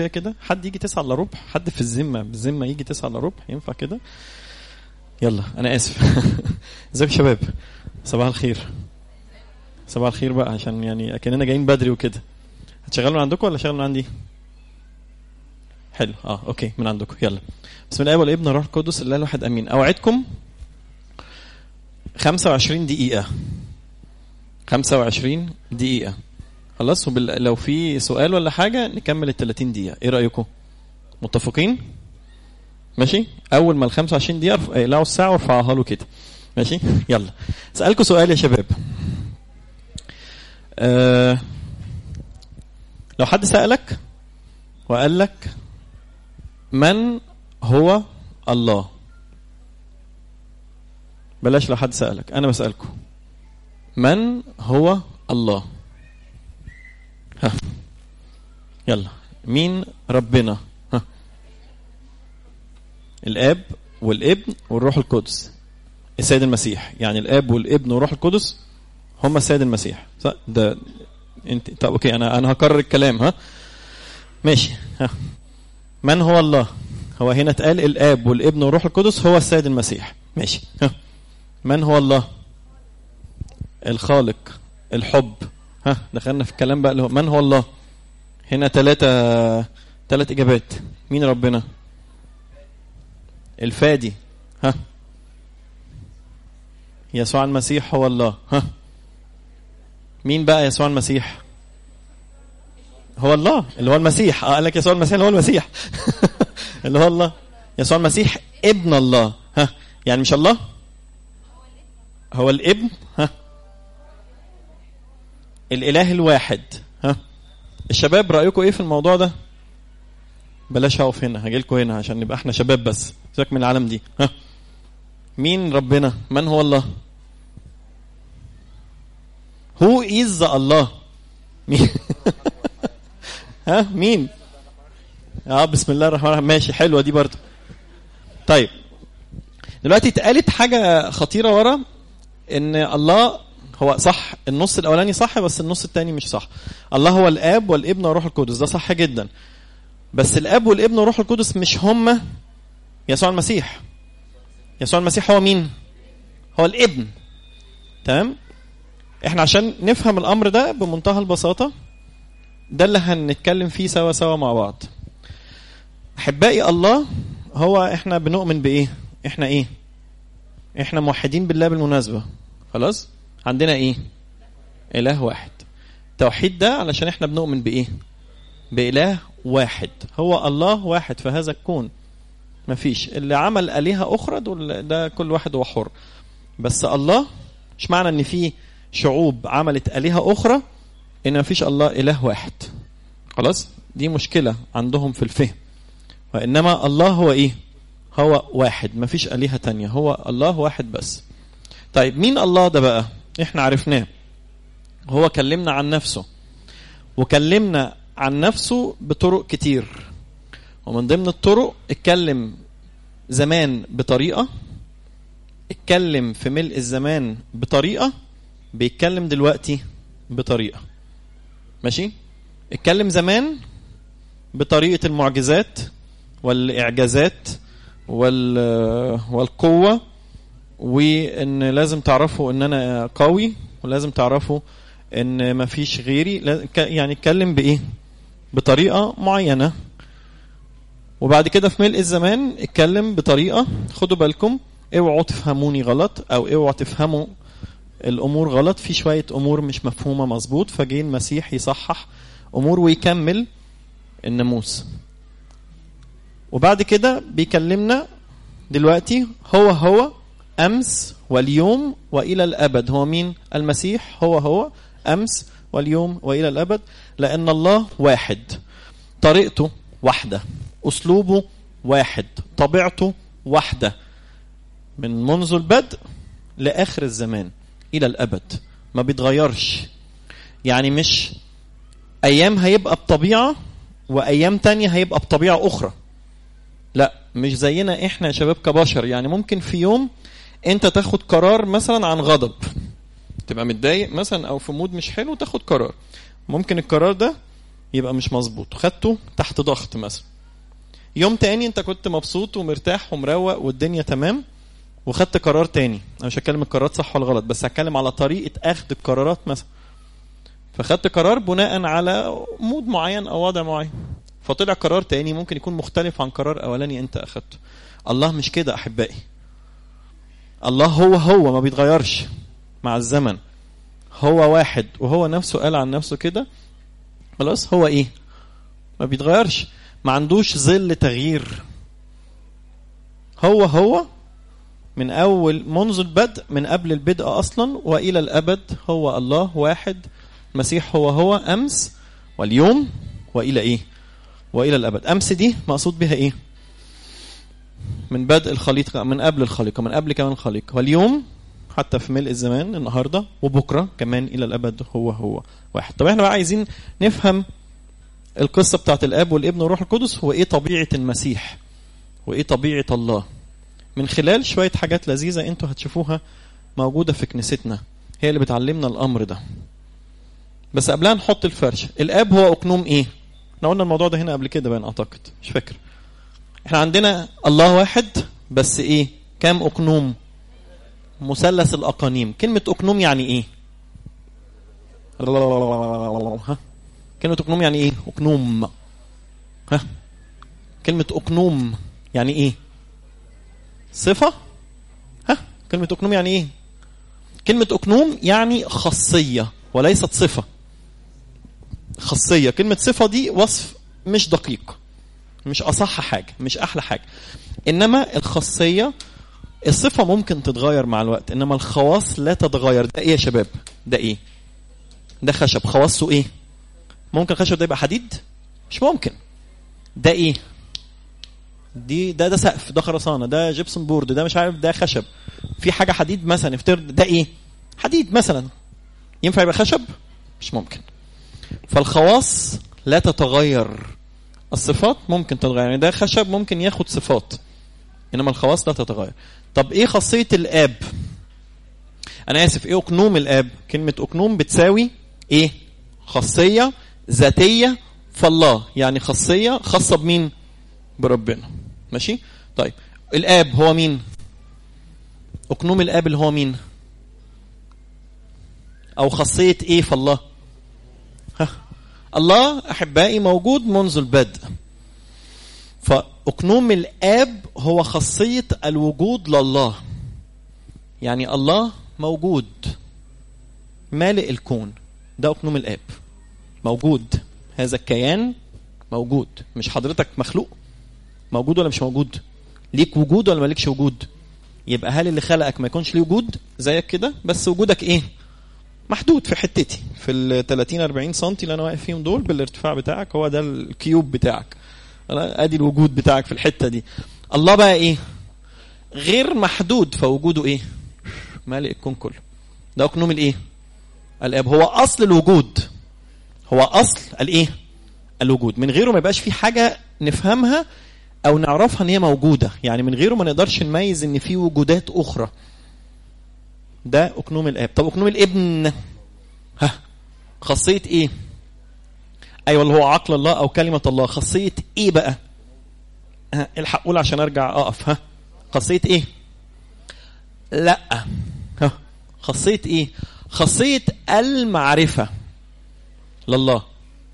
كده حد يجي تسعة الا ربع حد في الذمه بالذمه يجي تسعة الا ربع ينفع كده يلا انا اسف ازيكم يا شباب صباح الخير صباح الخير بقى عشان يعني اكننا جايين بدري وكده هتشغلوا من عندكم ولا شغلوا من عندي حلو اه اوكي من عندكم يلا بسم الله والابن والروح القدس الله الواحد امين اوعدكم 25 دقيقه 25 دقيقه خلاص وبال... لو في سؤال ولا حاجه نكمل ال 30 دقيقه ايه رايكم متفقين ماشي اول ما ال 25 دقيقه ارف- اقلعوا الساعه وارفعوها له كده ماشي يلا اسالكم سؤال يا شباب أه... لو حد سالك وقال لك من هو الله بلاش لو حد سالك انا بسالكم من هو الله ها يلا مين ربنا ها الاب والابن والروح القدس السيد المسيح يعني الاب والابن والروح القدس هم السيد المسيح صح ده انت طب اوكي انا انا هكرر الكلام ها ماشي ها من هو الله هو هنا اتقال الاب والابن والروح القدس هو السيد المسيح ماشي ها من هو الله الخالق الحب ها دخلنا في الكلام بقى اللي هو من هو الله هنا ثلاثة ثلاث إجابات مين ربنا الفادي ها يسوع المسيح هو الله ها مين بقى يسوع المسيح هو الله اللي هو المسيح اه قال لك يسوع المسيح اللي هو المسيح اللي هو الله يسوع المسيح ابن الله ها يعني مش الله هو الابن ها الاله الواحد ها الشباب رايكم ايه في الموضوع ده بلاش هقف هنا هاجي لكم هنا عشان نبقى احنا شباب بس سيبك من العالم دي ها مين ربنا من هو الله هو از الله مين ها مين اه بسم الله الرحمن الرحيم ماشي حلوه دي برضه طيب دلوقتي اتقالت حاجه خطيره ورا ان الله هو صح النص الاولاني صح بس النص الثاني مش صح الله هو الاب والابن والروح القدس ده صح جدا بس الاب والابن والروح القدس مش هم يسوع المسيح يسوع المسيح هو مين هو الابن تمام احنا عشان نفهم الامر ده بمنتهى البساطه ده اللي هنتكلم فيه سوا سوا مع بعض احبائي الله هو احنا بنؤمن بايه احنا ايه احنا موحدين بالله بالمناسبه خلاص عندنا ايه اله واحد التوحيد ده علشان احنا بنؤمن بايه باله واحد هو الله واحد في هذا الكون مفيش اللي عمل الهه اخرى دول ده كل واحد هو حر بس الله مش معنى ان في شعوب عملت الهه اخرى ان مفيش الله اله واحد خلاص دي مشكله عندهم في الفهم وانما الله هو ايه هو واحد مفيش الهه تانية هو الله واحد بس طيب مين الله ده بقى احنا عرفناه هو كلمنا عن نفسه وكلمنا عن نفسه بطرق كتير ومن ضمن الطرق اتكلم زمان بطريقة اتكلم في ملء الزمان بطريقة بيتكلم دلوقتي بطريقة ماشي اتكلم زمان بطريقة المعجزات والإعجازات وال والقوة وان لازم تعرفوا ان انا قوي ولازم تعرفوا ان مفيش غيري لا- ك- يعني اتكلم بايه بطريقه معينه وبعد كده في ملء الزمان اتكلم بطريقه خدوا بالكم اوعوا تفهموني غلط او اوعوا تفهموا الامور غلط في شويه امور مش مفهومه مظبوط فجه المسيح يصحح امور ويكمل الناموس وبعد كده بيكلمنا دلوقتي هو هو امس واليوم والى الابد هو مين المسيح هو هو امس واليوم والى الابد لان الله واحد طريقته واحده اسلوبه واحد طبيعته واحده من منذ البدء لاخر الزمان الى الابد ما بيتغيرش يعني مش ايام هيبقى بطبيعه وايام تانية هيبقى بطبيعه اخرى لا مش زينا احنا يا شباب كبشر يعني ممكن في يوم انت تاخد قرار مثلا عن غضب تبقى متضايق مثلا او في مود مش حلو تاخد قرار ممكن القرار ده يبقى مش مظبوط خدته تحت ضغط مثلا يوم تاني انت كنت مبسوط ومرتاح ومروق والدنيا تمام وخدت قرار تاني انا مش هتكلم القرارات صح ولا غلط بس هتكلم على طريقه اخذ القرارات مثلا فخدت قرار بناء على مود معين او وضع معين فطلع قرار تاني ممكن يكون مختلف عن قرار اولاني انت اخدته الله مش كده احبائي الله هو هو ما بيتغيرش مع الزمن هو واحد وهو نفسه قال عن نفسه كده خلاص هو ايه ما بيتغيرش ما عندوش ظل تغيير هو هو من اول منذ البدء من قبل البدء اصلا والى الابد هو الله واحد المسيح هو هو امس واليوم والى ايه والى الابد امس دي مقصود بها ايه من بدء الخليقه من قبل الخليقه من قبل كمان الخليقه واليوم حتى في ملء الزمان النهارده وبكره كمان الى الابد هو هو واحد طب احنا بقى عايزين نفهم القصه بتاعت الاب والابن والروح القدس هو ايه طبيعه المسيح وايه طبيعه الله من خلال شويه حاجات لذيذه انتوا هتشوفوها موجوده في كنيستنا هي اللي بتعلمنا الامر ده بس قبلها نحط الفرش الاب هو اقنوم ايه احنا قلنا الموضوع ده هنا قبل كده باين اعتقد مش فاكر احنا عندنا الله واحد بس ايه كام اقنوم مثلث الاقانيم كلمه اقنوم يعني ايه ها كلمه اقنوم يعني ايه اقنوم ها كلمه اقنوم يعني ايه صفه ها كلمه اقنوم يعني ايه كلمه اقنوم يعني خاصيه وليست صفه خاصيه كلمه صفه دي وصف مش دقيق مش اصح حاجه مش احلى حاجه انما الخاصيه الصفه ممكن تتغير مع الوقت انما الخواص لا تتغير ده ايه يا شباب ده ايه ده خشب خواصه ايه ممكن الخشب ده يبقى حديد مش ممكن ده ايه دي ده ده سقف ده خرسانه ده جبسون بورد ده مش عارف ده خشب في حاجه حديد مثلا افترض ده ايه حديد مثلا ينفع يبقى خشب مش ممكن فالخواص لا تتغير الصفات ممكن تتغير يعني ده خشب ممكن ياخد صفات انما الخواص لا تتغير طب ايه خاصيه الاب انا اسف ايه اقنوم الاب كلمه اقنوم بتساوي ايه خاصيه ذاتيه فالله يعني خاصيه خاصه بمين بربنا ماشي طيب الاب هو مين اقنوم الاب اللي هو مين او خاصيه ايه فالله ها الله احبائي موجود منذ البدء فاقنوم الاب هو خاصيه الوجود لله يعني الله موجود مالئ الكون ده اقنوم الاب موجود هذا الكيان موجود مش حضرتك مخلوق موجود ولا مش موجود ليك وجود ولا مالكش وجود يبقى هل اللي خلقك ما يكونش ليه وجود زيك كده بس وجودك ايه محدود في حتتي في ال 30 40 سم اللي انا واقف فيهم دول بالارتفاع بتاعك هو ده الكيوب بتاعك ادي الوجود بتاعك في الحته دي الله بقى ايه غير محدود فوجوده ايه مالئ الكون كله ده اقنوم الايه الاب هو اصل الوجود هو اصل الايه الوجود من غيره ما يبقاش في حاجه نفهمها او نعرفها ان هي موجوده يعني من غيره ما نقدرش نميز ان في وجودات اخرى ده اقنوم الاب طب اقنوم الابن ها خاصيه ايه ايوه اللي هو عقل الله او كلمه الله خاصيه ايه بقى ها الحق قول عشان ارجع اقف ها خاصيه ايه لا ها خاصيه ايه خاصيه المعرفه لله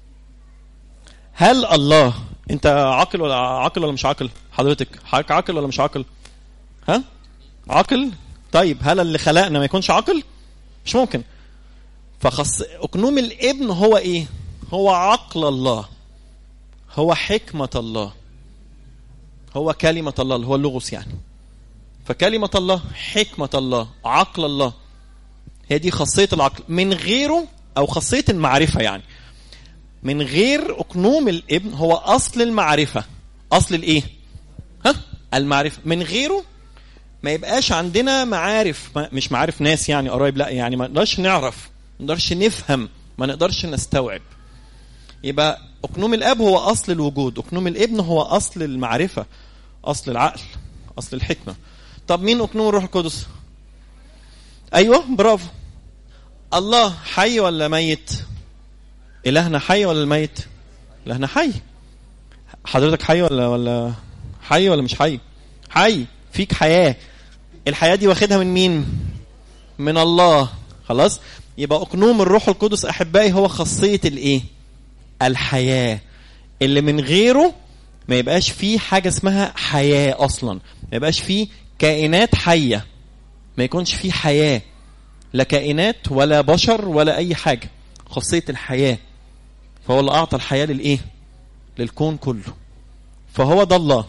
هل الله انت عاقل ولا عاقل ولا مش عاقل حضرتك حضرتك عاقل ولا مش عاقل ها عاقل طيب هل اللي خلقنا ما يكونش عاقل مش ممكن فخص اقنوم الابن هو ايه هو عقل الله هو حكمة الله هو كلمة الله اللي هو اللغوس يعني فكلمة الله حكمة الله عقل الله هي دي خاصية العقل من غيره أو خاصية المعرفة يعني من غير أقنوم الابن هو أصل المعرفة أصل الإيه؟ ها؟ المعرفة من غيره ما يبقاش عندنا معارف مش معارف ناس يعني قرايب لا يعني ما نقدرش نعرف ما نقدرش نفهم ما نقدرش نستوعب يبقى أقنوم الأب هو أصل الوجود أقنوم الابن هو أصل المعرفة أصل العقل أصل الحكمة طب مين أقنوم الروح القدس أيوة برافو الله حي ولا ميت إلهنا حي ولا الميت لأنه حي حضرتك حي ولا ولا حي ولا مش حي حي فيك حياة الحياة دي واخدها من مين من الله خلاص يبقى أقنوم الروح القدس أحبائي هو خاصية الإيه الحياة اللي من غيره ما يبقاش فيه حاجة اسمها حياة أصلا ما يبقاش فيه كائنات حية ما يكونش فيه حياة لا كائنات ولا بشر ولا أي حاجة خاصية الحياة فهو اللي أعطى الحياة للإيه للكون كله فهو ده الله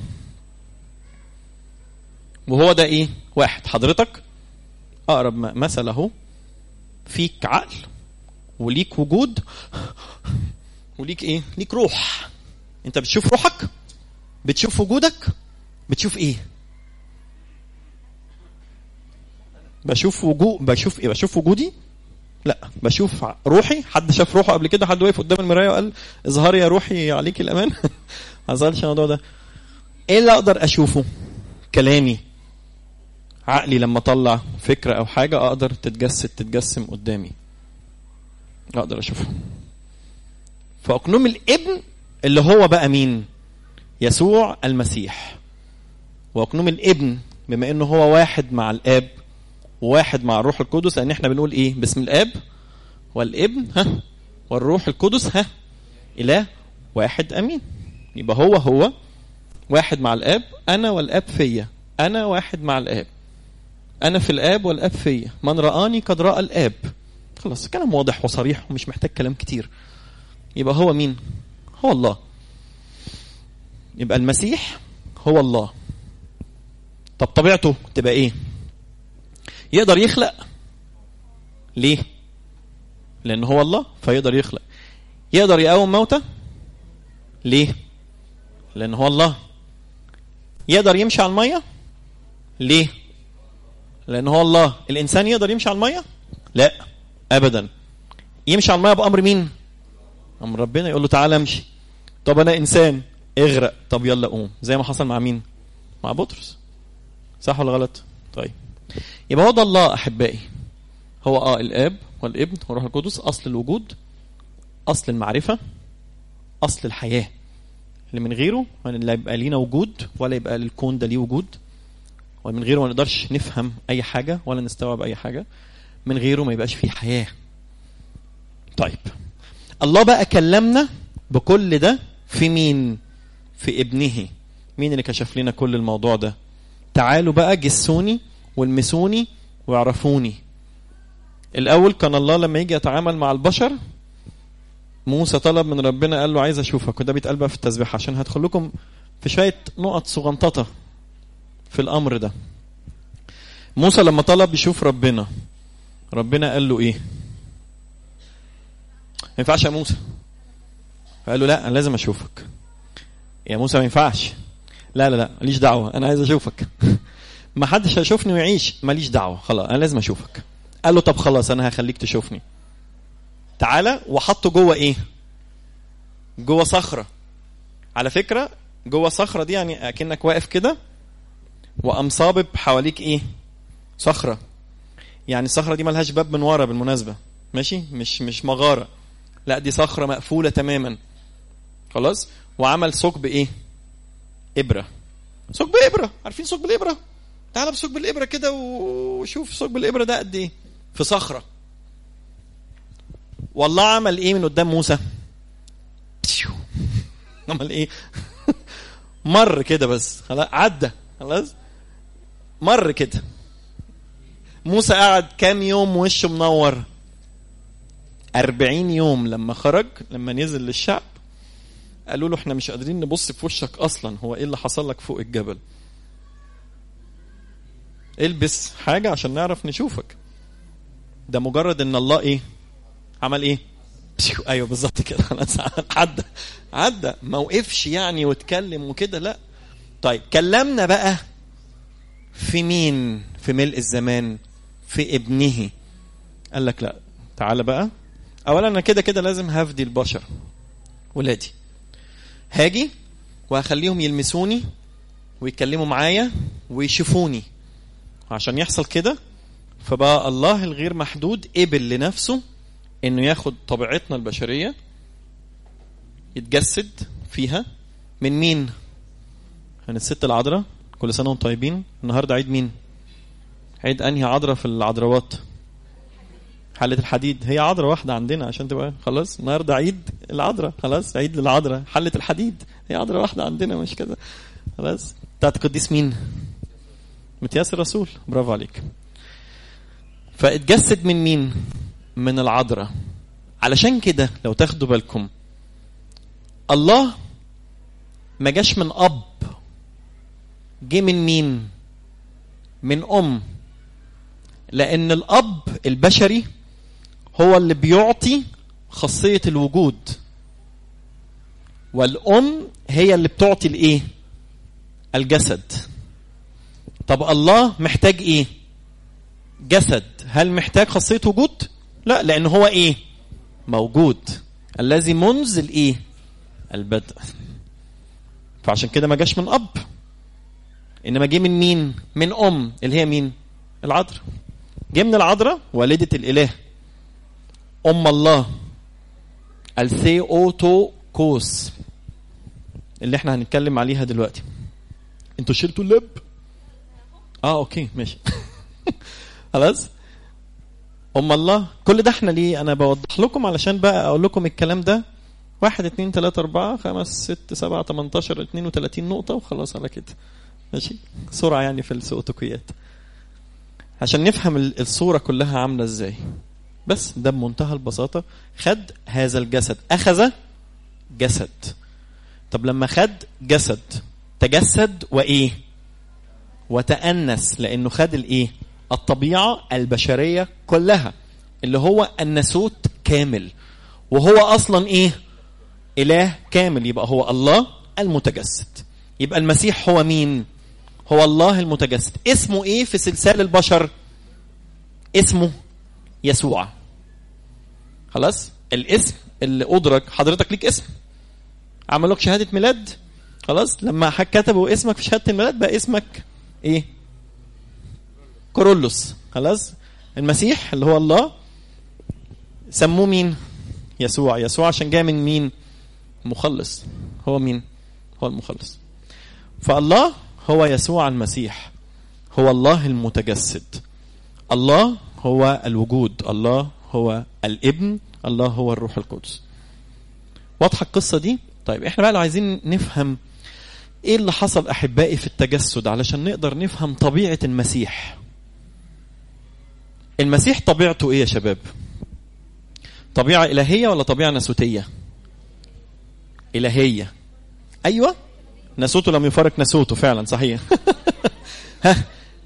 وهو ده إيه واحد حضرتك أقرب مثل أهو فيك عقل وليك وجود وليك ايه ليك روح انت بتشوف روحك بتشوف وجودك بتشوف ايه بشوف وجود بشوف ايه بشوف وجودي لا بشوف روحي حد شاف روحه قبل كده حد واقف قدام المرايه وقال اظهر يا روحي عليك الامان ما حصلش الموضوع ده ايه اللي اقدر اشوفه كلامي عقلي لما اطلع فكره او حاجه اقدر تتجسد تتجسم قدامي اقدر اشوفها فاقنوم الابن اللي هو بقى مين يسوع المسيح واقنوم الابن بما انه هو واحد مع الاب وواحد مع الروح القدس لان احنا بنقول ايه باسم الاب والابن ها والروح القدس ها اله واحد امين يبقى هو هو واحد مع الاب انا والاب فيا انا واحد مع الاب انا في الاب والاب فيا من رآني قد رأى الاب خلاص كلام واضح وصريح ومش محتاج كلام كتير يبقى هو مين هو الله يبقى المسيح هو الله طب طبيعته تبقى ايه يقدر يخلق ليه لان هو الله فيقدر يخلق يقدر يقوم موتى ليه لان هو الله يقدر يمشي على الميه ليه لان هو الله الانسان يقدر يمشي على الميه لا ابدا يمشي على الميه بامر مين امر ربنا يقول له تعالى امشي طب انا انسان اغرق طب يلا قوم زي ما حصل مع مين مع بطرس صح ولا غلط طيب يبقى هو ده الله احبائي هو اه الاب والابن والروح القدس اصل الوجود اصل المعرفه اصل الحياه اللي من غيره لا يبقى لينا وجود ولا يبقى للكون ده ليه وجود ومن غيره ما نقدرش نفهم اي حاجه ولا نستوعب اي حاجه من غيره ما يبقاش فيه حياه طيب الله بقى كلمنا بكل ده في مين في ابنه مين اللي كشف لنا كل الموضوع ده تعالوا بقى جسوني والمسوني واعرفوني الاول كان الله لما يجي يتعامل مع البشر موسى طلب من ربنا قال له عايز اشوفك وده بيتقال بقى في التسبيح عشان هدخل لكم في شويه نقط صغنططه في الامر ده موسى لما طلب يشوف ربنا ربنا قال له ايه ما ينفعش يا موسى فقال له لا انا لازم اشوفك يا موسى ما ينفعش لا لا لا ماليش دعوه انا عايز اشوفك ما حدش هيشوفني ويعيش ماليش دعوه خلاص انا لازم اشوفك قال له طب خلاص انا هخليك تشوفني تعالى وحطه جوه ايه جوه صخره على فكره جوه صخره دي يعني اكنك واقف كده وقام صابب حواليك ايه صخره يعني الصخره دي ملهاش باب من ورا بالمناسبه ماشي مش مش مغاره لا دي صخره مقفوله تماما خلاص وعمل ثقب ايه ابره ثقب ابره عارفين ثقب الابره تعال بثقب الابره كده وشوف ثقب الابره ده قد ايه في صخره والله عمل ايه من قدام موسى عمل ايه مر كده بس خلاص عدى خلاص مر كده موسى قعد كام يوم وشه منور أربعين يوم لما خرج لما نزل للشعب قالوا له احنا مش قادرين نبص في وشك اصلا هو ايه اللي حصل لك فوق الجبل البس حاجة عشان نعرف نشوفك ده مجرد ان الله ايه عمل ايه ايوه بالظبط كده خلاص عدى عدى ما وقفش يعني واتكلم وكده لا طيب كلمنا بقى في مين في ملء الزمان في ابنه قال لك لا تعالى بقى اولا انا كده كده لازم هفدي البشر ولادي هاجي وهخليهم يلمسوني ويتكلموا معايا ويشوفوني عشان يحصل كده فبقى الله الغير محدود قبل لنفسه انه ياخد طبيعتنا البشريه يتجسد فيها من مين من الست العذراء كل سنه وانتم طيبين النهارده عيد مين عيد انهي عذراء في العذراوات حلة الحديد هي عذراء واحدة عندنا عشان تبقى خلاص النهارده عيد العذراء خلاص عيد للعذراء حلة الحديد هي عذراء واحدة عندنا مش كده خلاص بتاعت القديس مين؟ متياس الرسول برافو عليك فاتجسد من مين؟ من العذراء علشان كده لو تاخدوا بالكم الله ما جاش من اب جه من مين؟ من ام لان الاب البشري هو اللي بيعطي خاصيه الوجود والام هي اللي بتعطي الايه الجسد طب الله محتاج ايه جسد هل محتاج خاصيه وجود لا لان هو ايه موجود الذي منذ الايه البدء فعشان كده ما جاش من اب انما جه من مين من ام اللي هي مين العذراء جه من العذراء والدة الإله أم الله الثيوتوكوس اللي احنا هنتكلم عليها دلوقتي انتوا شلتوا اللب اه اوكي ماشي خلاص ام الله كل ده احنا ليه انا بوضح لكم علشان بقى اقول لكم الكلام ده واحد اتنين تلاتة اربعة خمس ست سبعة تمنتاشر اتنين وتلاتين نقطة وخلاص على كده ماشي سرعة يعني في السؤتوكيات عشان نفهم الصورة كلها عاملة ازاي بس ده بمنتهى البساطة خد هذا الجسد أخذ جسد طب لما خد جسد تجسد وإيه وتأنس لأنه خد الإيه الطبيعة البشرية كلها اللي هو الناسوت كامل وهو أصلا إيه إله كامل يبقى هو الله المتجسد يبقى المسيح هو مين هو الله المتجسد اسمه ايه في سلسال البشر اسمه يسوع خلاص الاسم اللي ادرك حضرتك ليك اسم عملوا لك شهاده ميلاد خلاص لما كتبوا اسمك في شهاده الميلاد بقى اسمك ايه كورولوس خلاص المسيح اللي هو الله سموه مين يسوع يسوع عشان جاي من مين مخلص هو مين هو المخلص فالله هو يسوع المسيح هو الله المتجسد الله هو الوجود الله هو الابن الله هو الروح القدس واضحه القصه دي طيب احنا بقى لو عايزين نفهم ايه اللي حصل احبائي في التجسد علشان نقدر نفهم طبيعه المسيح المسيح طبيعته ايه يا شباب طبيعه الهيه ولا طبيعه ناسوتيه الهيه ايوه ناسوته لم يفارق ناسوته فعلا صحيح ها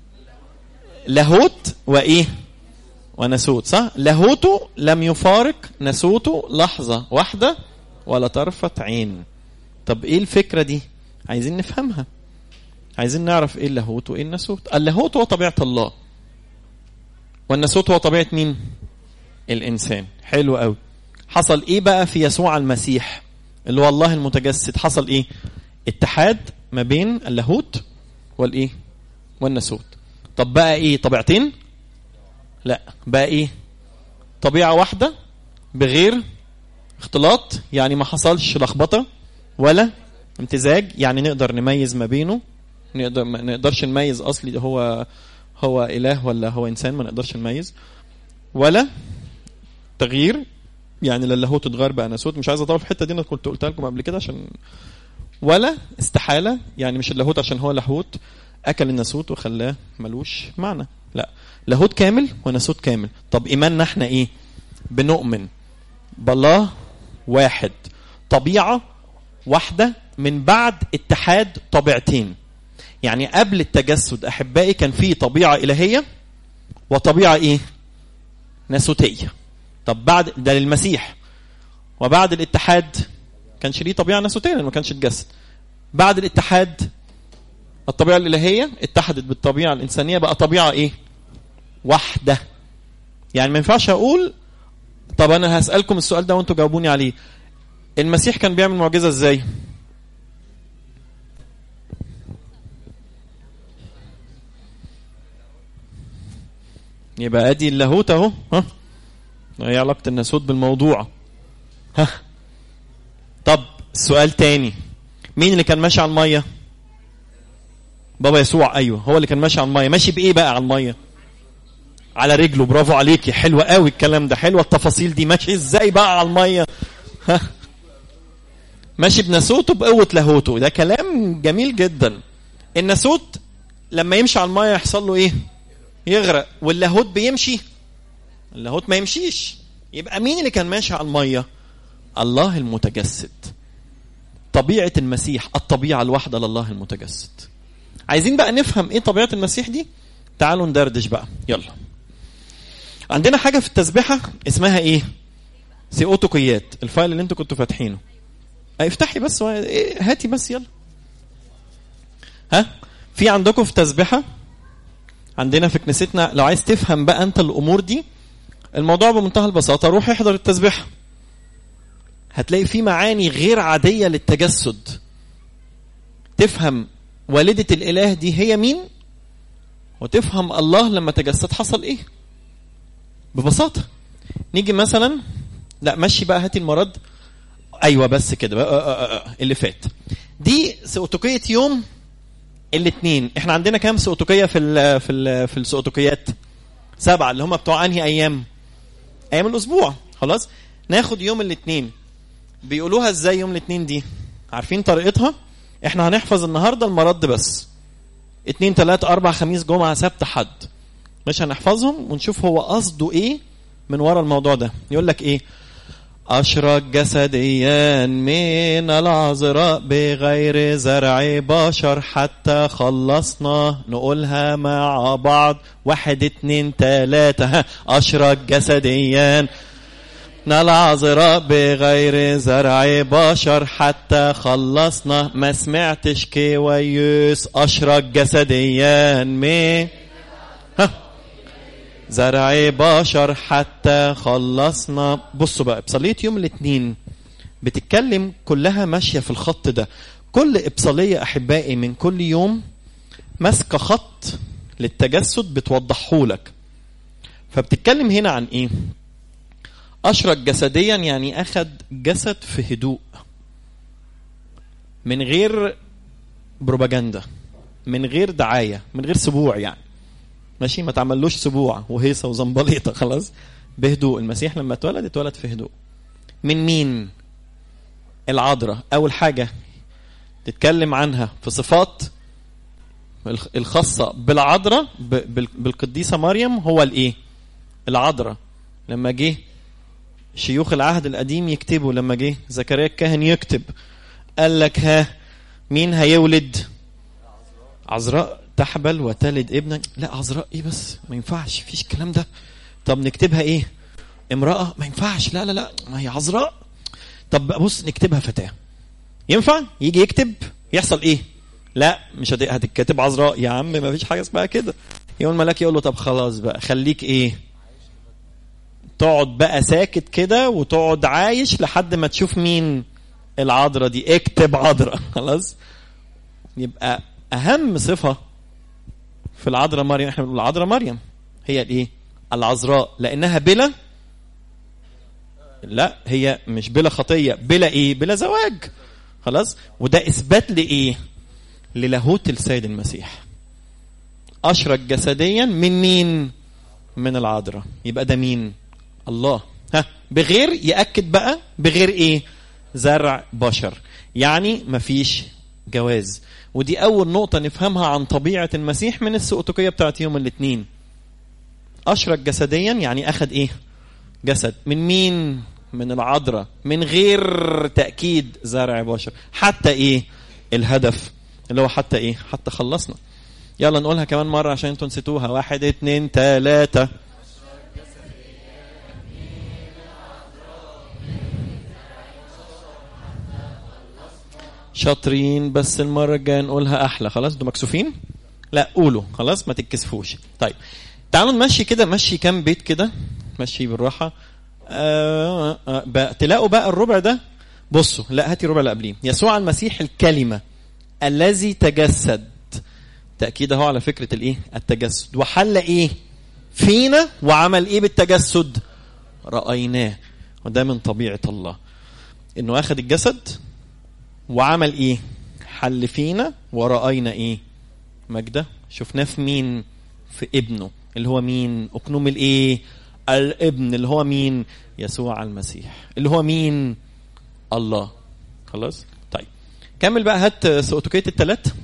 لاهوت وايه وناسوت صح لاهوته لم يفارق ناسوته لحظه واحده ولا طرفه عين طب ايه الفكره دي عايزين نفهمها عايزين نعرف ايه اللاهوت وايه الناسوت اللاهوت هو طبيعه الله والناسوت هو طبيعه مين الانسان حلو قوي حصل ايه بقى في يسوع المسيح اللي هو الله المتجسد حصل ايه اتحاد ما بين اللاهوت والايه والناسوت طب بقى ايه طبيعتين لا بقى ايه طبيعه واحده بغير اختلاط يعني ما حصلش لخبطه ولا امتزاج يعني نقدر نميز ما بينه نقدر ما نقدرش نميز اصلي هو هو اله ولا هو انسان ما نقدرش نميز ولا تغيير يعني لا اللاهوت اتغير بقى ناسوت مش عايز اطول في الحته دي انا كنت قلتها لكم قبل كده عشان ولا استحاله يعني مش اللاهوت عشان هو لاهوت اكل الناسوت وخلاه ملوش معنى لا لاهوت كامل وناسوت كامل طب ايماننا احنا ايه بنؤمن بالله واحد طبيعه واحده من بعد اتحاد طبيعتين يعني قبل التجسد احبائي كان في طبيعه الهيه وطبيعه ايه ناسوتيه طب بعد ده للمسيح وبعد الاتحاد كانش ليه طبيعه ناسوتيه لانه ما كانش اتجسد بعد الاتحاد الطبيعه الالهيه اتحدت بالطبيعه الانسانيه بقى طبيعه ايه واحده يعني ما ينفعش اقول طب انا هسالكم السؤال ده وانتوا جاوبوني عليه المسيح كان بيعمل معجزه ازاي يبقى ادي اللاهوت اهو ها ايه علاقه الناسوت بالموضوع ها طب السؤال تاني مين اللي كان ماشي على الميه بابا يسوع ايوه هو اللي كان ماشي على الميه ماشي بايه بقى على الميه على رجله برافو عليكي حلوة قوي الكلام ده حلوة التفاصيل دي ماشي ازاي بقى على المية ها ماشي بناسوته بقوة لاهوته ده كلام جميل جدا الناسوت لما يمشي على المية يحصل له ايه يغرق واللاهوت بيمشي اللاهوت ما يمشيش يبقى مين اللي كان ماشي على المية الله المتجسد طبيعة المسيح الطبيعة الواحدة لله المتجسد عايزين بقى نفهم ايه طبيعة المسيح دي تعالوا ندردش بقى يلا عندنا حاجة في التسبيحة اسمها ايه سيئوتوكيات الفايل اللي انتوا كنتوا فاتحينه افتحي بس و... إيه، هاتي بس يلا ها في عندكم في تسبيحة عندنا في كنيستنا لو عايز تفهم بقى انت الامور دي الموضوع بمنتهى البساطة روح احضر التسبيحة هتلاقي في معاني غير عادية للتجسد تفهم والدة الإله دي هي مين وتفهم الله لما تجسد حصل ايه ببساطة نيجي مثلا لا مشي بقى هاتي المرض ايوه بس كده بقى آه آه آه اللي فات دي سؤتوكية يوم الاثنين احنا عندنا كام سؤتوكية في ال في ال في السؤتوكيات سبعة اللي هم بتوع انهي ايام ايام الاسبوع خلاص ناخد يوم الاثنين بيقولوها ازاي يوم الاثنين دي عارفين طريقتها احنا هنحفظ النهارده المرض بس اتنين تلاتة أربع خميس جمعة سبت حد مش هنحفظهم ونشوف هو قصده ايه من ورا الموضوع ده يقول لك ايه أشرق جسديا من العذراء بغير زرع بشر حتى خلصنا نقولها مع بعض واحد اتنين تلاتة ها أشرق جسديا من العذراء بغير زرع بشر حتى خلصنا ما سمعتش كويس أشرق جسديا من ها زرع بشر حتى خلصنا بصوا بقى ابصالية يوم الاثنين بتتكلم كلها ماشية في الخط ده كل ابصالية احبائي من كل يوم ماسكة خط للتجسد بتوضحه لك فبتتكلم هنا عن ايه اشرك جسديا يعني اخد جسد في هدوء من غير بروباجندا من غير دعاية من غير سبوع يعني ماشي ما تعملوش سبوع وهيصه وزنبليطه خلاص بهدوء المسيح لما اتولد اتولد في هدوء من مين العذراء اول حاجه تتكلم عنها في صفات الخاصه بالعذراء بالقديسه مريم هو الايه العذراء لما جه شيوخ العهد القديم يكتبوا لما جه زكريا الكاهن يكتب قال لك ها مين هيولد عذراء تحبل وتلد ابنا لا عذراء ايه بس ما ينفعش فيش الكلام ده طب نكتبها ايه امرأة ما ينفعش لا لا لا ما هي عذراء طب بص نكتبها فتاة ينفع يجي يكتب يحصل ايه لا مش هتتكتب عذراء يا عم ما فيش حاجة اسمها كده يوم الملاك يقول له طب خلاص بقى خليك ايه تقعد بقى ساكت كده وتقعد عايش لحد ما تشوف مين العذراء دي اكتب عذراء خلاص يبقى اهم صفه في العذراء مريم احنا بنقول العذراء مريم هي الايه العذراء لانها بلا لا هي مش بلا خطيه بلا ايه بلا زواج خلاص وده اثبات لايه للاهوت السيد المسيح اشرك جسديا من مين من العذراء يبقى ده مين الله ها بغير ياكد بقى بغير ايه زرع بشر يعني مفيش جواز ودي أول نقطة نفهمها عن طبيعة المسيح من السؤتوكية بتاعت يوم الاثنين أشرك جسديا يعني أخذ إيه جسد من مين من العذراء من غير تأكيد زرع بشر حتى إيه الهدف اللي هو حتى إيه حتى خلصنا يلا نقولها كمان مرة عشان انتوا نسيتوها واحد اتنين تلاتة شاطرين بس المره الجايه نقولها احلى خلاص انتوا مكسوفين لا قولوا خلاص ما تتكسفوش طيب تعالوا نمشي كده مشي كام بيت كده مشي بالراحه آه آه بقى تلاقوا بقى الربع ده بصوا لا هاتي الربع اللي قبليه يسوع المسيح الكلمه الذي تجسد تاكيد اهو على فكره الايه التجسد وحل ايه فينا وعمل ايه بالتجسد رايناه وده من طبيعه الله انه اخذ الجسد وعمل ايه حل فينا ورأينا ايه مجده شفناه في مين في ابنه اللي هو مين اقنوم الايه الابن اللي هو مين يسوع المسيح اللي هو مين الله خلاص طيب كمل بقى هات سؤتوكية التلات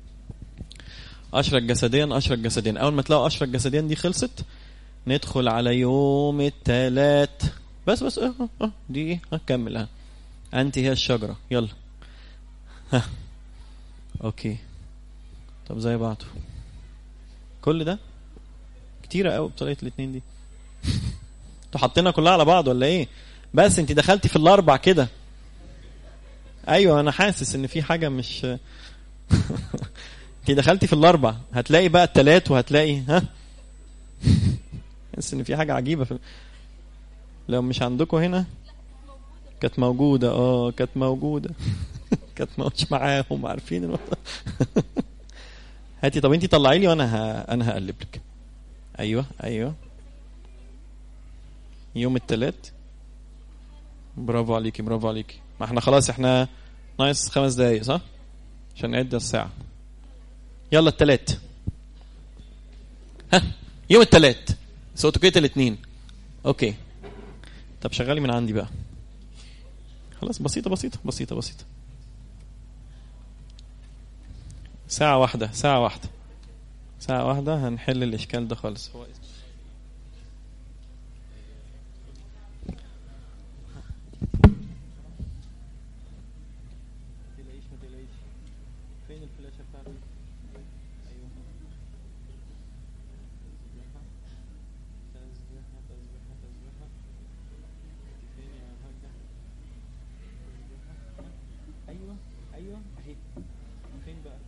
أشرك جسديا أشرك جسديا أول ما تلاقوا أشرك جسديا دي خلصت ندخل على يوم التلات بس بس اه اه اه دي ايه ها كمل ها أنت هي الشجرة يلا ها أوكي طب زي بعضه كل ده كتيرة قوي بطريقة الاتنين دي انتوا حاطينها كلها على بعض ولا ايه بس انت دخلتي في الاربع كده ايوه انا حاسس ان في حاجه مش انت دخلتي في الاربع هتلاقي بقى التلات وهتلاقي ها حاسس ان في حاجه عجيبه في لو مش عندكم هنا كانت موجوده اه كانت موجوده كانت مش معاهم عارفين الموضوع هاتي طب انت طلعي لي وانا ه... انا هقلب لك ايوه ايوه يوم التلات برافو عليكي برافو عليكي ما احنا خلاص احنا ناقص خمس دقايق صح عشان نعد الساعة يلا التلات ها يوم التلات سوتوكيت الاثنين اوكي طب شغالي من عندي بقى خلاص بسيطة بسيطة بسيطة بسيطة ساعة واحدة ساعة واحدة ساعة واحدة هنحل الإشكال ده خالص هو فين الفلاشة بتاعتك؟ أيوه تسبيحة تسبيحة تسبيحة فين يا هجة؟ تسبيحة أيوه أيوه أهي فين بقى؟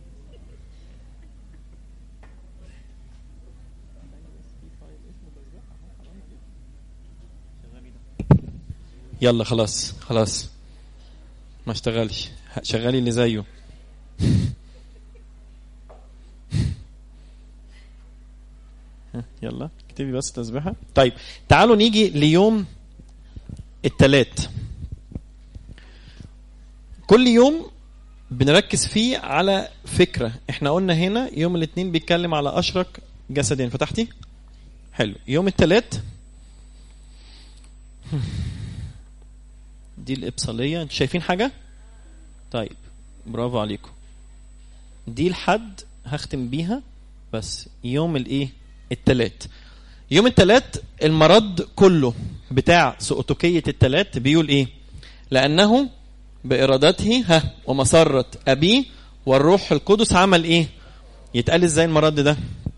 يلا خلاص خلاص ما اشتغلش شغالي اللي زيه يلا اكتبي بس تسبيحة طيب تعالوا نيجي ليوم التلات كل يوم بنركز فيه على فكرة احنا قلنا هنا يوم الاثنين بيتكلم على أشرك جسدين فتحتي حلو يوم التلات دي الإبصالية انتوا شايفين حاجة طيب برافو عليكم دي الحد هختم بيها بس يوم الايه التلات يوم التلات المرض كله بتاع سؤتوكية التلات بيقول ايه لأنه بإرادته ها ومسرة أبيه والروح القدس عمل ايه يتقال ازاي المرض ده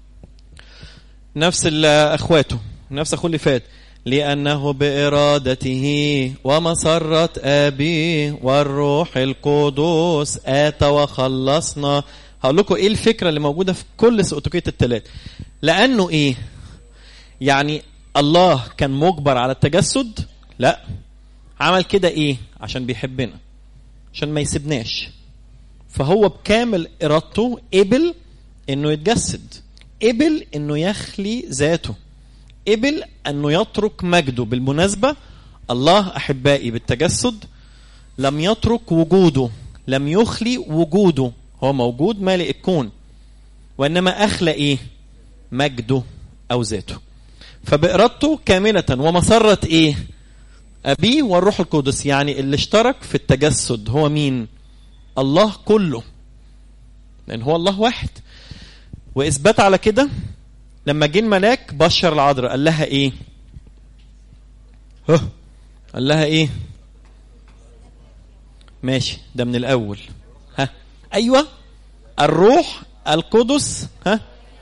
نفس اخواته نفس اخوه اللي فات لأنه بإرادته ومسرة أبيه والروح القدس آتى وخلصنا هقول لكم إيه الفكرة اللي موجودة في كل سؤتوكية التلات لأنه إيه يعني الله كان مجبر على التجسد لا عمل كده إيه عشان بيحبنا عشان ما يسيبناش فهو بكامل إرادته قبل إنه يتجسد قبل إنه يخلي ذاته قبل انه يترك مجده بالمناسبه الله احبائي بالتجسد لم يترك وجوده لم يخلي وجوده هو موجود مالئ الكون وانما اخلى ايه مجده او ذاته فبارادته كامله ومسره ايه ابيه والروح القدس يعني اللي اشترك في التجسد هو مين الله كله لان هو الله واحد واثبات على كده لما جه الملاك بشر العذراء قال لها ايه ها قال لها ايه ماشي ده من الاول ها ايوه الروح القدس ها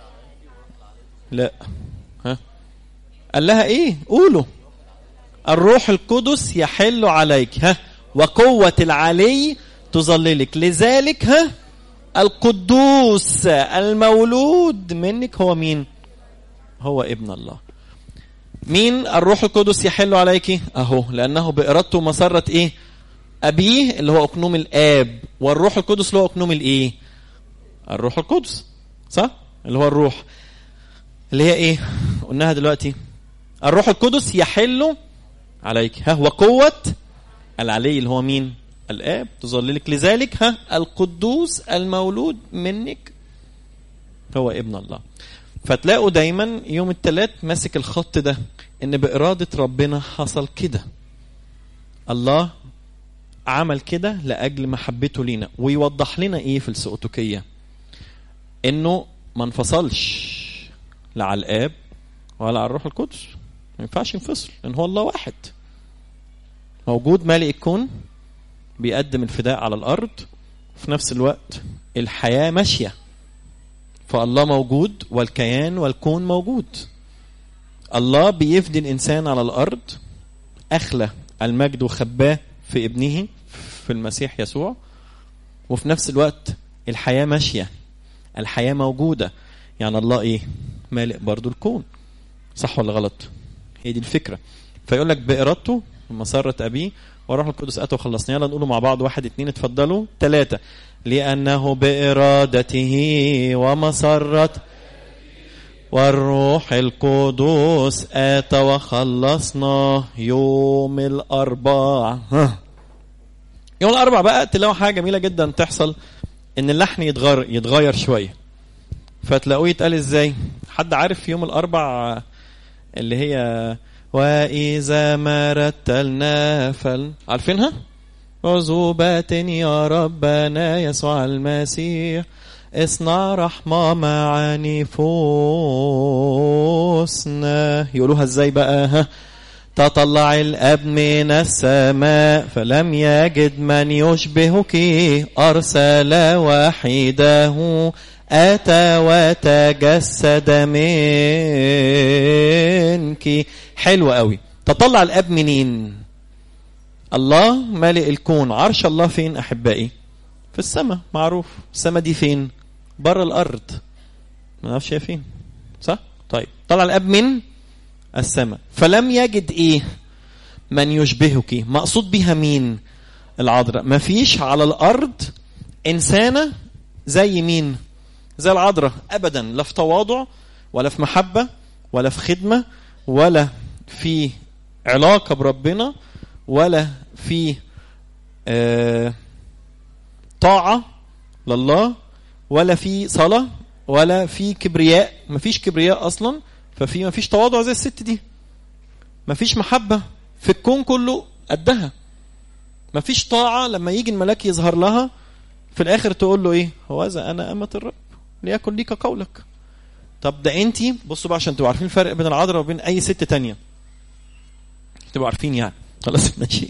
لا ها قال لها ايه قولوا الروح القدس يحل عليك ها وقوة العلي تظللك لذلك ها القدوس المولود منك هو مين هو ابن الله مين الروح القدس يحل عليك اهو لانه بارادته مسره ايه ابيه اللي هو اقنوم الاب والروح القدس اللي هو اقنوم الايه الروح القدس صح اللي هو الروح اللي هي ايه قلناها دلوقتي الروح القدس يحل عليك ها وقوة العلي اللي هو مين الآب تظللك لذلك ها القدوس المولود منك هو ابن الله فتلاقوا دايما يوم الثلاث ماسك الخط ده ان بإرادة ربنا حصل كده الله عمل كده لأجل محبته لينا ويوضح لنا ايه في السؤتوكية انه ما انفصلش لا على الآب ولا على الروح القدس ما ينفعش ينفصل لان هو الله واحد موجود مالئ الكون بيقدم الفداء على الارض وفي نفس الوقت الحياه ماشيه فالله موجود والكيان والكون موجود الله بيفدي الانسان على الارض اخلى المجد وخباه في ابنه في المسيح يسوع وفي نفس الوقت الحياه ماشيه الحياه موجوده يعني الله ايه مالئ برضو الكون صح ولا غلط هي دي الفكره فيقول لك بارادته مسرة ابيه وروح القدس اتى وخلصنا يلا نقوله مع بعض واحد اتنين اتفضلوا ثلاثة لأنه بإرادته ومسرة والروح القدس آتى وخلصنا يوم الأربع يوم الأربع بقى تلاقوا حاجة جميلة جدا تحصل إن اللحن يتغير يتغير شوية فتلاقوه يتقال إزاي؟ حد عارف يوم الأربع اللي هي وإذا ما رتلنا فل عارفينها؟ عزوبات يا ربنا يسوع المسيح اصنع رحمة مع نفوسنا يقولوها ازاي بقى ها تطلع الأب من السماء فلم يجد من يشبهك أرسل وحيده أتى وتجسد منك حلو قوي تطلع الأب منين الله مالئ الكون عرش الله فين أحبائي في السماء معروف السماء دي فين بره الأرض ما نعرفش هي فين صح طيب طلع الأب من السماء فلم يجد إيه من يشبهك مقصود بها مين العذراء ما فيش على الأرض إنسانة زي مين زي العذراء أبدا لا في تواضع ولا في محبة ولا في خدمة ولا في علاقة بربنا ولا في آه طاعة لله ولا في صلاة ولا في كبرياء مفيش كبرياء أصلا ففي مفيش تواضع زي الست دي مفيش محبة في الكون كله قدها مفيش طاعة لما يجي الملاك يظهر لها في الآخر تقول له إيه هو إذا أنا أمة الرب ليكن ليك قولك طب ده انت بصوا بقى عشان تبقوا عارفين الفرق بين العذراء وبين اي ست تانية تبقوا عارفين يعني خلاص ماشي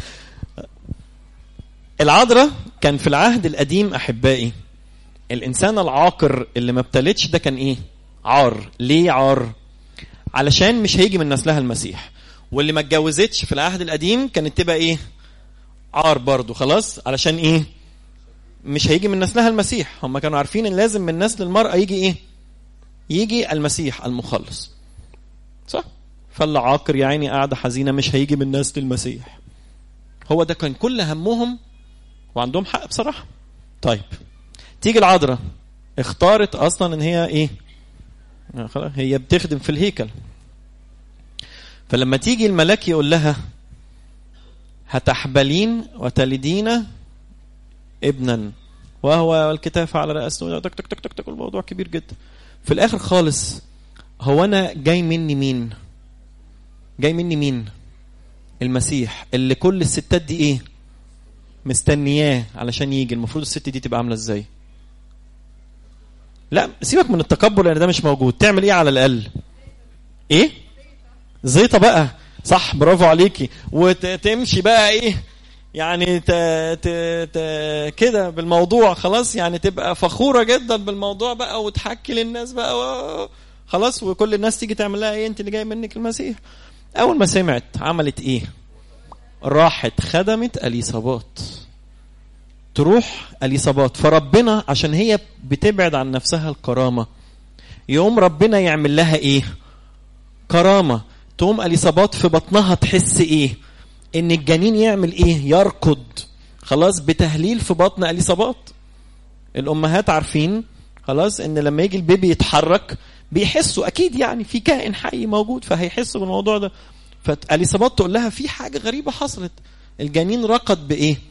العذراء كان في العهد القديم احبائي الانسان العاقر اللي ما ابتلتش ده كان ايه عار ليه عار علشان مش هيجي من نسلها المسيح واللي ما اتجوزتش في العهد القديم كانت تبقى ايه عار برضو خلاص علشان ايه مش هيجي من نسلها المسيح هم كانوا عارفين ان لازم من نسل المرأة يجي ايه يجي المسيح المخلص صح فاللي عاقر يا عيني قاعدة حزينة مش هيجي من نسل المسيح هو ده كان كل همهم وعندهم حق بصراحة طيب تيجي العذراء اختارت اصلا ان هي ايه خلاص هي بتخدم في الهيكل فلما تيجي الملاك يقول لها هتحبلين وتلدين ابنا وهو الكتاف على رأسه تك تك تك تك تك الموضوع كبير جدا في الاخر خالص هو انا جاي مني مين جاي مني مين المسيح اللي كل الستات دي ايه مستنياه علشان يجي المفروض الست دي تبقى عامله ازاي لا سيبك من التكبر لان ده مش موجود تعمل ايه على الاقل ايه زيطه بقى صح برافو عليكي وتمشي بقى ايه يعني ت... ت... ت... كده بالموضوع خلاص يعني تبقى فخوره جدا بالموضوع بقى وتحكي للناس بقى و... خلاص وكل الناس تيجي تعمل لها ايه انت اللي جاي منك المسيح اول ما سمعت عملت ايه راحت خدمت اليصابات تروح اليصابات فربنا عشان هي بتبعد عن نفسها الكرامه يقوم ربنا يعمل لها ايه كرامه تقوم اليصابات في بطنها تحس ايه ان الجنين يعمل ايه يركض خلاص بتهليل في بطن اليصابات الامهات عارفين خلاص ان لما يجي البيبي يتحرك بيحسوا اكيد يعني في كائن حي موجود فهيحسوا بالموضوع ده فاليصابات تقول لها في حاجه غريبه حصلت الجنين ركض بايه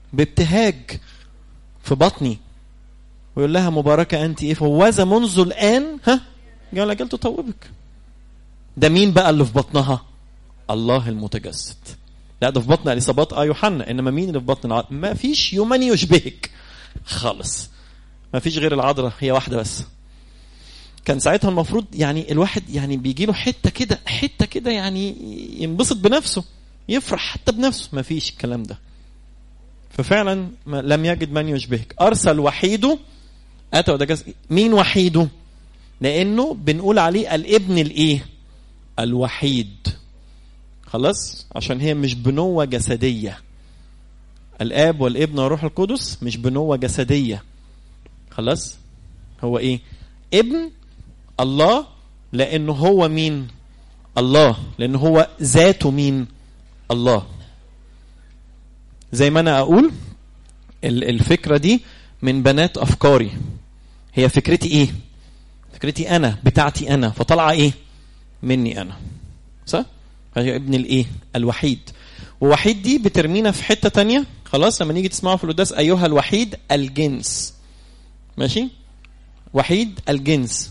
بابتهاج في بطني ويقول لها مباركة أنت إيه فوذا منذ الآن ها قال أجل تطوبك ده مين بقى اللي في بطنها الله المتجسد لا ده في بطن اليصابات اه يوحنا انما مين اللي في بطن العذراء ما فيش يومن يشبهك خالص ما فيش غير العذراء هي واحده بس كان ساعتها المفروض يعني الواحد يعني بيجي له حته كده حته كده يعني ينبسط بنفسه يفرح حتى بنفسه ما فيش الكلام ده ففعلا ما لم يجد من يشبهك ارسل وحيده اتى ودجاز مين وحيده لانه بنقول عليه الابن الايه الوحيد خلاص عشان هي مش بنوة جسدية الآب والابن والروح القدس مش بنوة جسدية خلاص هو ايه ابن الله لانه هو مين الله لانه هو ذاته مين الله زي ما انا اقول الفكرة دي من بنات افكاري هي فكرتي ايه فكرتي انا بتاعتي انا فطالعه ايه مني انا صح هي ابن الايه الوحيد ووحيد دي بترمينا في حته تانية خلاص لما نيجي تسمعوا في القداس ايها الوحيد الجنس ماشي وحيد الجنس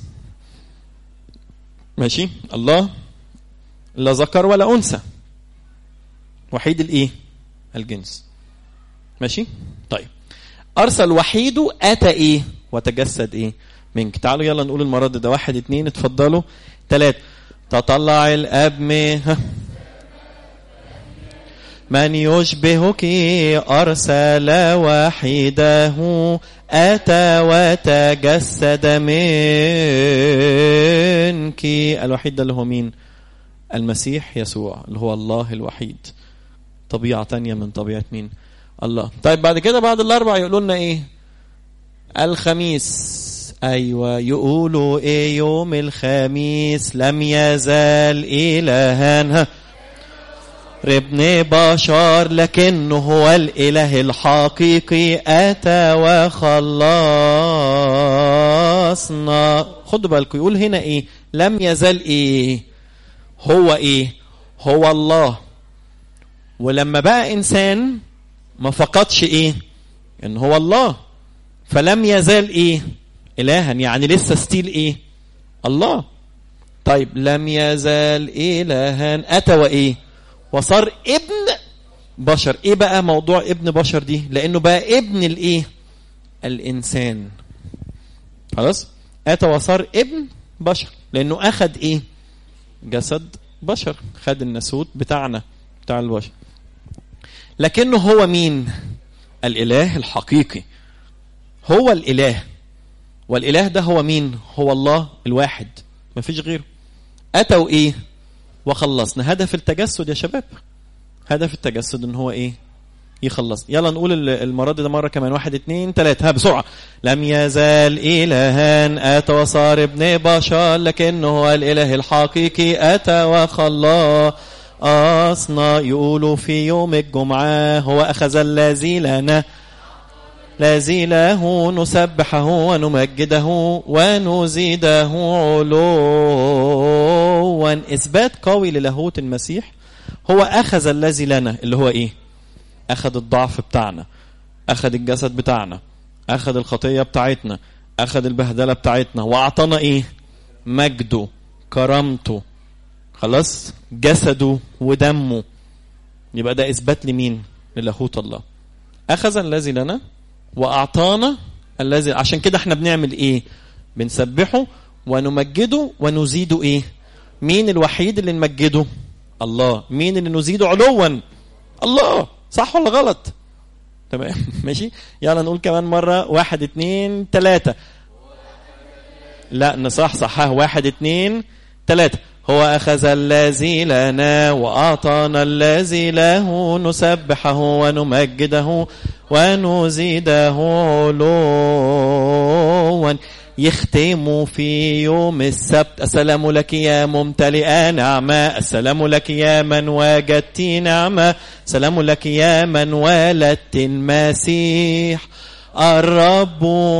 ماشي الله لا ذكر ولا انثى وحيد الايه الجنس ماشي طيب ارسل وحيده اتى ايه وتجسد ايه منك تعالوا يلا نقول المرض ده واحد اتنين اتفضلوا تلاتة تطلع الاب ها من يشبهك أرسل وحيده أتى وتجسد منك الوحيد ده اللي هو مين المسيح يسوع اللي هو الله الوحيد طبيعة تانية من طبيعة مين الله طيب بعد كده بعد الأربع يقولوا لنا إيه الخميس أيوة يقولوا إيه يوم الخميس لم يزال إلها ابن بشر لكنه هو الإله الحقيقي أتى وخلصنا خدوا بالكم يقول هنا إيه لم يزال إيه هو إيه هو الله ولما بقى إنسان ما فقدش إيه إن هو الله فلم يزال إيه إلها يعني لسه ستيل إيه الله طيب لم يزال إلها أتى وإيه وصار ابن بشر ايه بقى موضوع ابن بشر دي لانه بقى ابن الايه الانسان خلاص اتى وصار ابن بشر لانه اخذ ايه جسد بشر خد الناسوت بتاعنا بتاع البشر لكنه هو مين الاله الحقيقي هو الاله والاله ده هو مين هو الله الواحد مفيش غيره اتوا ايه وخلصنا هدف التجسد يا شباب هدف التجسد ان هو ايه يخلص يلا نقول المرض ده مرة كمان واحد اتنين تلاتة ها بسرعة لم يزال إلها أتى وصار ابن بشر لكنه هو الإله الحقيقي أتى وخلصنا يقولوا في يوم الجمعة هو أخذ الذي لنا الذي له نسبحه ونمجده ونزيده علوا إثبات قوي للاهوت المسيح هو أخذ الذي لنا اللي هو إيه أخذ الضعف بتاعنا أخذ الجسد بتاعنا أخذ الخطية بتاعتنا أخذ البهدلة بتاعتنا وأعطانا إيه مجده كرامته خلاص جسده ودمه يبقى ده إثبات لمين للاهوت الله أخذ الذي لنا واعطانا الذي عشان كده احنا بنعمل ايه بنسبحه ونمجده ونزيده ايه مين الوحيد اللي نمجده الله مين اللي نزيده علوا الله صح ولا غلط تمام ماشي يلا نقول كمان مرة واحد اتنين تلاتة لا نصح صح واحد اتنين تلاتة هو أخذ الذي لنا وأعطانا الذي له نسبحه ونمجده ونزيده علوا يختم في يوم السبت السلام لك يا ممتلئة نعمة السلام لك يا من وجدت نعمة السلام لك يا من ولدت المسيح الرب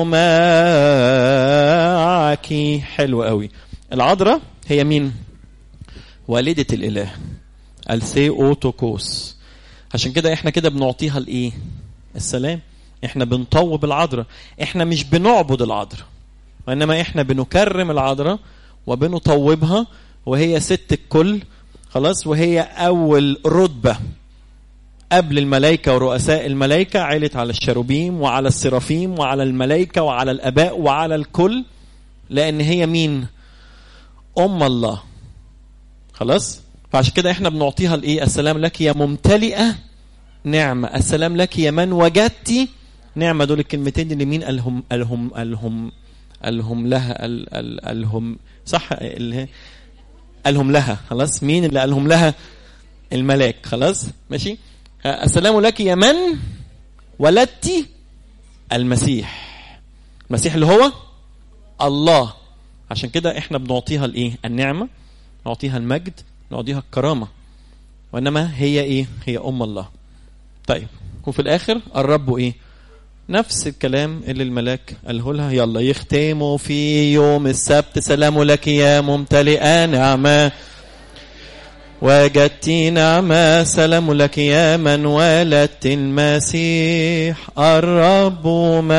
معك حلو قوي العذراء هي مين والدة الإله الثيوتوكوس عشان كده احنا كده بنعطيها الايه السلام احنا بنطوب العذراء احنا مش بنعبد العذراء وانما احنا بنكرم العذراء وبنطوبها وهي ست الكل خلاص وهي اول رتبه قبل الملائكه ورؤساء الملائكه علت على الشروبيم وعلى السرافيم وعلى الملائكه وعلى الاباء وعلى الكل لان هي مين ام الله خلاص فعشان كده احنا بنعطيها الايه السلام لك يا ممتلئه نعمه السلام لك يا من وجدتي نعمه دول الكلمتين اللي مين قالهم قالهم قالهم قالهم لها قال قال قالهم صح اللي هي قالهم لها خلاص مين اللي قالهم لها الملاك خلاص ماشي السلام لك يا من ولدتي المسيح المسيح اللي هو الله عشان كده احنا بنعطيها الايه النعمه نعطيها المجد نعطيها الكرامه وانما هي ايه هي ام الله طيب وفي الاخر الرب ايه نفس الكلام اللي الملاك قاله لها يلا يختموا في يوم السبت سلام لك يا ممتلئه نعمه وجدت نعمة سلام لك يا من ولدت المسيح الرب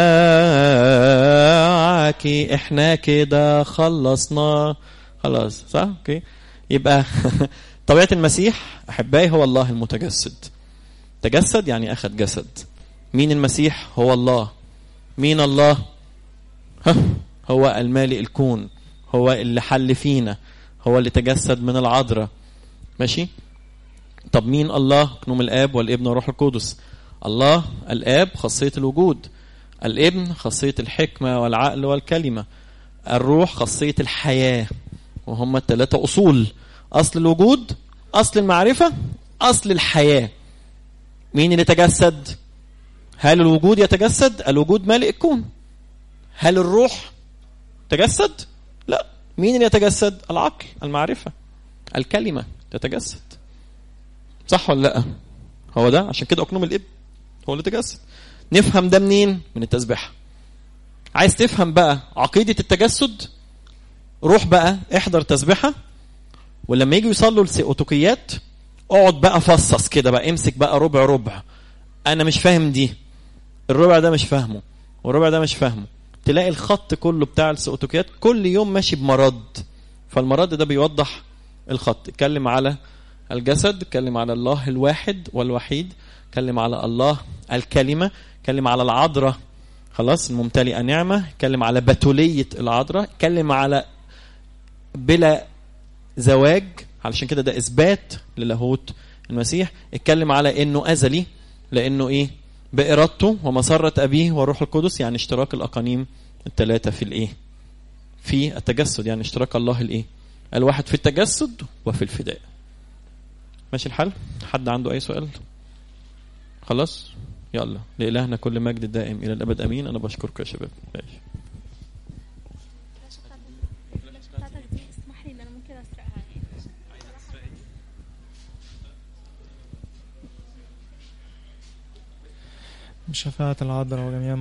معك احنا كده خلصنا خلاص صح اوكي يبقى طبيعة المسيح أحبائي هو الله المتجسد تجسد يعني أخذ جسد مين المسيح هو الله مين الله ها هو المالئ الكون هو اللي حل فينا هو اللي تجسد من العذراء ماشي طب مين الله نوم الاب والابن والروح القدس الله الاب خاصيه الوجود الابن خاصيه الحكمه والعقل والكلمه الروح خاصيه الحياه وهم الثلاثه اصول اصل الوجود اصل المعرفه اصل الحياه مين اللي تجسد هل الوجود يتجسد الوجود مالئ الكون هل الروح تجسد لا مين اللي يتجسد العقل المعرفه الكلمه تتجسد صح ولا لا هو ده عشان كده اقنوم الاب هو اللي تجسد نفهم ده منين من التسبيحه عايز تفهم بقى عقيده التجسد روح بقى احضر تسبيحه ولما يجوا يصلوا السيئوتوكيات اقعد بقى فصص كده بقى امسك بقى ربع ربع انا مش فاهم دي الربع ده مش فاهمه والربع ده مش فاهمه تلاقي الخط كله بتاع السيئوتوكيات كل يوم ماشي بمرض فالمرض ده بيوضح الخط اتكلم على الجسد اتكلم على الله الواحد والوحيد اتكلم على الله الكلمة اتكلم على العذراء خلاص الممتلئة نعمة اتكلم على بتولية العذراء اتكلم على بلا زواج علشان كده ده إثبات للاهوت المسيح اتكلم على إنه أزلي لأنه إيه بإرادته ومسرة أبيه والروح القدس يعني اشتراك الأقانيم الثلاثة في الإيه في التجسد يعني اشتراك الله الإيه الواحد في التجسد وفي الفداء ماشي الحال حد عنده اي سؤال خلاص يلا لإلهنا كل مجد دائم إلى الأبد أمين أنا بشكركم يا شباب ماشي اسمح لي ان انا ممكن اسرقها بشفاعة العذراء وجميع